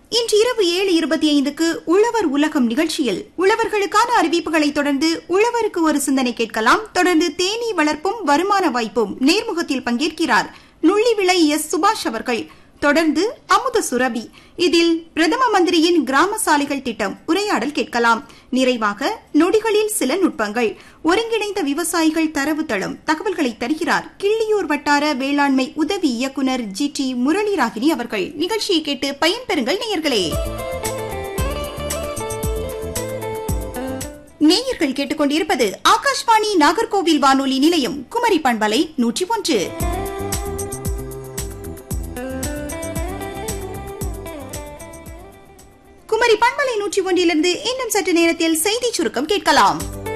இன்று இரவு ஏழு இருபத்தி ஐந்துக்கு உழவர் உலகம் நிகழ்ச்சியில் உழவர்களுக்கான அறிவிப்புகளை தொடர்ந்து உழவருக்கு ஒரு சிந்தனை கேட்கலாம் தொடர்ந்து தேனீ வளர்ப்பும் வருமான வாய்ப்பும் நேர்முகத்தில் பங்கேற்கிறார் நுள்ளி விளை எஸ் சுபாஷ் அவர்கள் தொடர்ந்து அமுத சுரபி இதில் பிரதம மந்திரியின் கிராம சாலைகள் திட்டம் உரையாடல் கேட்கலாம் நிறைவாக நொடிகளில் சில நுட்பங்கள் ஒருங்கிணைந்த விவசாயிகள் தரவுத்தளம் தகவல்களை தருகிறார் கிள்ளியூர் வட்டார வேளாண்மை உதவி இயக்குநர் ஜி டி முரளிராகினி அவர்கள் நிகழ்ச்சியை கேட்டு பயன்பெறுங்கள் நேயர்களே நேயர்கள் கேட்டுக்கொண்டிருப்பது ஆகாஷ்வாணி நாகர்கோவில் வானொலி நிலையம் குமரி பண்பலை நூற்றி ஒன்று குமரி பண்பலை நூற்றி ஒன்றிலிருந்து இன்னும் சற்று நேரத்தில் செய்தி சுருக்கம் கேட்கலாம்